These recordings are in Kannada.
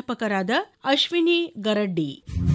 ಪ್ರಾಧ್ಯಾಪಕರಾದ ಅಶ್ವಿನಿ ಗರಡ್ಡಿ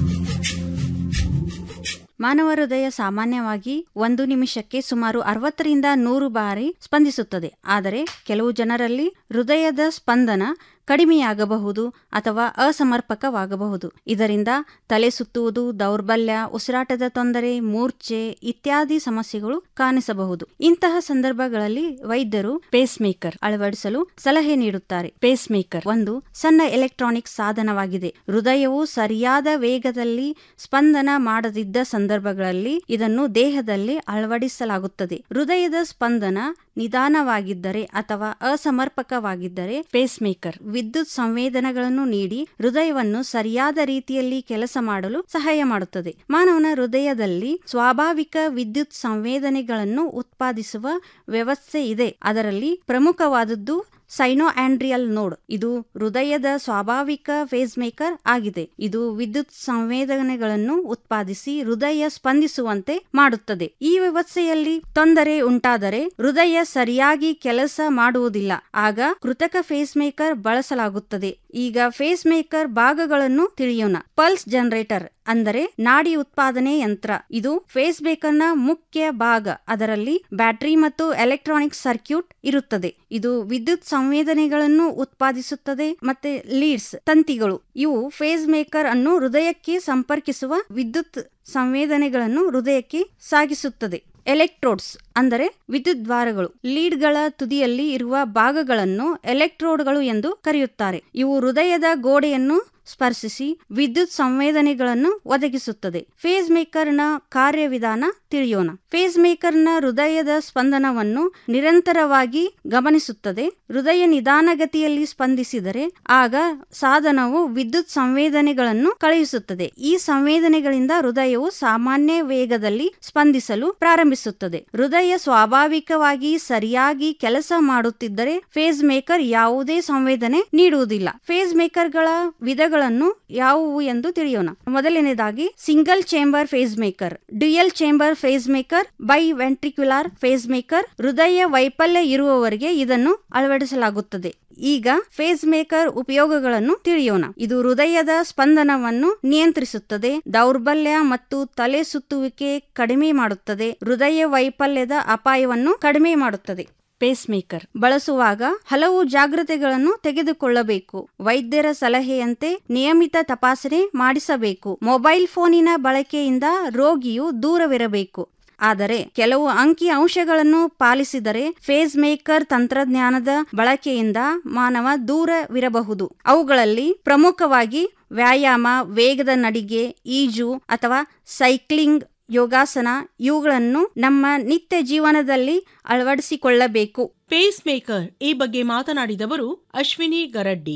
ಮಾನವ ಹೃದಯ ಸಾಮಾನ್ಯವಾಗಿ ಒಂದು ನಿಮಿಷಕ್ಕೆ ಸುಮಾರು ಅರವತ್ತರಿಂದ ನೂರು ಬಾರಿ ಸ್ಪಂದಿಸುತ್ತದೆ ಆದರೆ ಕೆಲವು ಜನರಲ್ಲಿ ಹೃದಯದ ಸ್ಪಂದನ ಕಡಿಮೆಯಾಗಬಹುದು ಅಥವಾ ಅಸಮರ್ಪಕವಾಗಬಹುದು ಇದರಿಂದ ತಲೆ ಸುತ್ತುವುದು ದೌರ್ಬಲ್ಯ ಉಸಿರಾಟದ ತೊಂದರೆ ಮೂರ್ಛೆ ಇತ್ಯಾದಿ ಸಮಸ್ಯೆಗಳು ಕಾಣಿಸಬಹುದು ಇಂತಹ ಸಂದರ್ಭಗಳಲ್ಲಿ ವೈದ್ಯರು ಪೇಸ್ ಮೇಕರ್ ಅಳವಡಿಸಲು ಸಲಹೆ ನೀಡುತ್ತಾರೆ ಪೇಸ್ ಮೇಕರ್ ಒಂದು ಸಣ್ಣ ಎಲೆಕ್ಟ್ರಾನಿಕ್ ಸಾಧನವಾಗಿದೆ ಹೃದಯವು ಸರಿಯಾದ ವೇಗದಲ್ಲಿ ಸ್ಪಂದನ ಮಾಡದಿದ್ದ ಸಂದರ್ಭಗಳಲ್ಲಿ ಇದನ್ನು ದೇಹದಲ್ಲಿ ಅಳವಡಿಸಲಾಗುತ್ತದೆ ಹೃದಯದ ಸ್ಪಂದನ ನಿಧಾನವಾಗಿದ್ದರೆ ಅಥವಾ ಅಸಮರ್ಪಕವಾಗಿದ್ದರೆ ಪೇಸ್ ಮೇಕರ್ ವಿದ್ಯುತ್ ಸಂವೇದನೆಗಳನ್ನು ನೀಡಿ ಹೃದಯವನ್ನು ಸರಿಯಾದ ರೀತಿಯಲ್ಲಿ ಕೆಲಸ ಮಾಡಲು ಸಹಾಯ ಮಾಡುತ್ತದೆ ಮಾನವನ ಹೃದಯದಲ್ಲಿ ಸ್ವಾಭಾವಿಕ ವಿದ್ಯುತ್ ಸಂವೇದನೆಗಳನ್ನು ಉತ್ಪಾದಿಸುವ ವ್ಯವಸ್ಥೆ ಇದೆ ಅದರಲ್ಲಿ ಪ್ರಮುಖವಾದದ್ದು ಸೈನೋ ಆಂಡ್ರಿಯಲ್ ನೋಡ್ ಇದು ಹೃದಯದ ಸ್ವಾಭಾವಿಕ ಫೇಸ್ ಮೇಕರ್ ಆಗಿದೆ ಇದು ವಿದ್ಯುತ್ ಸಂವೇದನೆಗಳನ್ನು ಉತ್ಪಾದಿಸಿ ಹೃದಯ ಸ್ಪಂದಿಸುವಂತೆ ಮಾಡುತ್ತದೆ ಈ ವ್ಯವಸ್ಥೆಯಲ್ಲಿ ತೊಂದರೆ ಉಂಟಾದರೆ ಹೃದಯ ಸರಿಯಾಗಿ ಕೆಲಸ ಮಾಡುವುದಿಲ್ಲ ಆಗ ಕೃತಕ ಫೇಸ್ ಮೇಕರ್ ಬಳಸಲಾಗುತ್ತದೆ ಈಗ ಫೇಸ್ ಮೇಕರ್ ಭಾಗಗಳನ್ನು ತಿಳಿಯೋಣ ಪಲ್ಸ್ ಜನರೇಟರ್ ಅಂದರೆ ನಾಡಿ ಉತ್ಪಾದನೆ ಯಂತ್ರ ಇದು ಫೇಸ್ ಬೇಕರ್ನ ಮುಖ್ಯ ಭಾಗ ಅದರಲ್ಲಿ ಬ್ಯಾಟರಿ ಮತ್ತು ಎಲೆಕ್ಟ್ರಾನಿಕ್ ಸರ್ಕ್ಯೂಟ್ ಇರುತ್ತದೆ ಇದು ವಿದ್ಯುತ್ ಸಂವೇದನೆಗಳನ್ನು ಉತ್ಪಾದಿಸುತ್ತದೆ ಮತ್ತೆ ಲೀಡ್ಸ್ ತಂತಿಗಳು ಇವು ಫೇಸ್ ಮೇಕರ್ ಅನ್ನು ಹೃದಯಕ್ಕೆ ಸಂಪರ್ಕಿಸುವ ವಿದ್ಯುತ್ ಸಂವೇದನೆಗಳನ್ನು ಹೃದಯಕ್ಕೆ ಸಾಗಿಸುತ್ತದೆ ಎಲೆಕ್ಟ್ರೋಡ್ಸ್ ಅಂದರೆ ವಿದ್ಯುತ್ ದ್ವಾರಗಳು ಲೀಡ್ಗಳ ತುದಿಯಲ್ಲಿ ಇರುವ ಭಾಗಗಳನ್ನು ಎಲೆಕ್ಟ್ರೋಡ್ಗಳು ಎಂದು ಕರೆಯುತ್ತಾರೆ ಇವು ಹೃದಯದ ಗೋಡೆಯನ್ನು ಸ್ಪರ್ಶಿಸಿ ವಿದ್ಯುತ್ ಸಂವೇದನೆಗಳನ್ನು ಒದಗಿಸುತ್ತದೆ ಫೇಸ್ ಮೇಕರ್ನ ಕಾರ್ಯವಿಧಾನ ತಿಳಿಯೋಣ ಫೇಸ್ ಮೇಕರ್ನ ಹೃದಯದ ಸ್ಪಂದನವನ್ನು ನಿರಂತರವಾಗಿ ಗಮನಿಸುತ್ತದೆ ಹೃದಯ ನಿಧಾನಗತಿಯಲ್ಲಿ ಸ್ಪಂದಿಸಿದರೆ ಆಗ ಸಾಧನವು ವಿದ್ಯುತ್ ಸಂವೇದನೆಗಳನ್ನು ಕಳುಹಿಸುತ್ತದೆ ಈ ಸಂವೇದನೆಗಳಿಂದ ಹೃದಯವು ಸಾಮಾನ್ಯ ವೇಗದಲ್ಲಿ ಸ್ಪಂದಿಸಲು ಪ್ರಾರಂಭಿಸುತ್ತದೆ ಹೃದಯ ಸ್ವಾಭಾವಿಕವಾಗಿ ಸರಿಯಾಗಿ ಕೆಲಸ ಮಾಡುತ್ತಿದ್ದರೆ ಫೇಸ್ ಮೇಕರ್ ಯಾವುದೇ ಸಂವೇದನೆ ನೀಡುವುದಿಲ್ಲ ಫೇಸ್ ಮೇಕರ್ಗಳ ವಿಧಗಳನ್ನು ಯಾವುವು ಎಂದು ತಿಳಿಯೋಣ ಮೊದಲನೇದಾಗಿ single chamber pacemaker dual chamber pacemaker biventricular pacemaker ಹೃದಯ ವೈಫಲ್ಯ ಇರುವವರಿಗೆ ಇದನ್ನು ಅಳವಡಿಸಲಾಗುತ್ತದೆ ಈಗ ಫೇಸ್ ಮೇಕರ್ ಉಪಯೋಗಗಳನ್ನು ತಿಳಿಯೋಣ ಇದು ಹೃದಯದ ಸ್ಪಂದನವನ್ನು ನಿಯಂತ್ರಿಸುತ್ತದೆ ದೌರ್ಬಲ್ಯ ಮತ್ತು ತಲೆ ಸುತ್ತುವಿಕೆ ಕಡಿಮೆ ಮಾಡುತ್ತದೆ ಹೃದಯ ವೈಫಲ್ಯದ ಅಪಾಯವನ್ನು ಕಡಿಮೆ ಮಾಡುತ್ತದೆ ಪೇಸ್ ಮೇಕರ್ ಬಳಸುವಾಗ ಹಲವು ಜಾಗ್ರತೆಗಳನ್ನು ತೆಗೆದುಕೊಳ್ಳಬೇಕು ವೈದ್ಯರ ಸಲಹೆಯಂತೆ ನಿಯಮಿತ ತಪಾಸಣೆ ಮಾಡಿಸಬೇಕು ಮೊಬೈಲ್ ಫೋನಿನ ಬಳಕೆಯಿಂದ ರೋಗಿಯು ದೂರವಿರಬೇಕು ಆದರೆ ಕೆಲವು ಅಂಕಿ ಅಂಶಗಳನ್ನು ಪಾಲಿಸಿದರೆ ಫೇಸ್ ಮೇಕರ್ ತಂತ್ರಜ್ಞಾನದ ಬಳಕೆಯಿಂದ ಮಾನವ ದೂರವಿರಬಹುದು ಅವುಗಳಲ್ಲಿ ಪ್ರಮುಖವಾಗಿ ವ್ಯಾಯಾಮ ವೇಗದ ನಡಿಗೆ ಈಜು ಅಥವಾ ಸೈಕ್ಲಿಂಗ್ ಯೋಗಾಸನ ಇವುಗಳನ್ನು ನಮ್ಮ ನಿತ್ಯ ಜೀವನದಲ್ಲಿ ಅಳವಡಿಸಿಕೊಳ್ಳಬೇಕು ಪೇಸ್ ಮೇಕರ್ ಈ ಬಗ್ಗೆ ಮಾತನಾಡಿದವರು ಅಶ್ವಿನಿ ಗರಡ್ಡಿ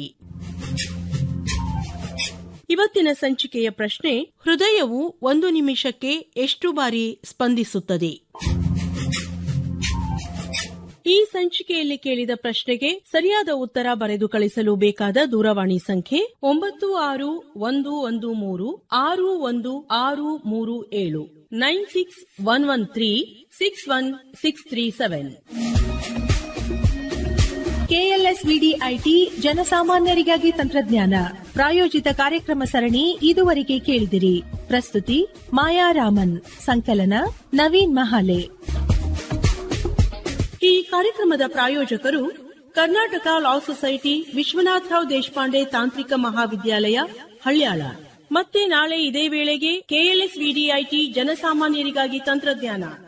ಇವತ್ತಿನ ಸಂಚಿಕೆಯ ಪ್ರಶ್ನೆ ಹೃದಯವು ಒಂದು ನಿಮಿಷಕ್ಕೆ ಎಷ್ಟು ಬಾರಿ ಸ್ಪಂದಿಸುತ್ತದೆ ಈ ಸಂಚಿಕೆಯಲ್ಲಿ ಕೇಳಿದ ಪ್ರಶ್ನೆಗೆ ಸರಿಯಾದ ಉತ್ತರ ಬರೆದು ಕಳಿಸಲು ಬೇಕಾದ ದೂರವಾಣಿ ಸಂಖ್ಯೆ ಒಂಬತ್ತು ಆರು ಒಂದು ಒಂದು ಮೂರು ಆರು ಒಂದು ಆರು ಮೂರು ಏಳು nine six one one three six one six three seven KLS VDIT ಜನಸಾಮಾನ್ಯರಿಗಾಗಿ ತಂತ್ರಜ್ಞಾನ ಪ್ರಾಯೋಜಿತ ಕಾರ್ಯಕ್ರಮ ಸರಣಿ ಇದುವರೆಗೆ ಕೇಳಿದಿರಿ ಪ್ರಸ್ತುತಿ ಮಾಯಾ ರಾಮನ್ ಸಂಕಲನ ನವೀನ್ ಮಹಾಲೆ ಈ ಕಾರ್ಯಕ್ರಮದ ಪ್ರಾಯೋಜಕರು ಕರ್ನಾಟಕ ಲಾ ಸೊಸೈಟಿ ವಿಶ್ವನಾಥರಾವ್ ದೇಶಪಾಂಡೆ ತಾಂತ್ರಿಕ ಮಹಾವಿದ್ಯಾಲಯ ಹಳ್ಯಾಳ ಮತ್ತೆ ನಾಳೆ ಇದೇ ವೇಳೆಗೆ ಕೆಎಲ್ಎಸ್ ವಿಡಿಐಟಿ ಜನಸಾಮಾನ್ಯರಿಗಾಗಿ ತಂತ್ರಜ್ಞಾನ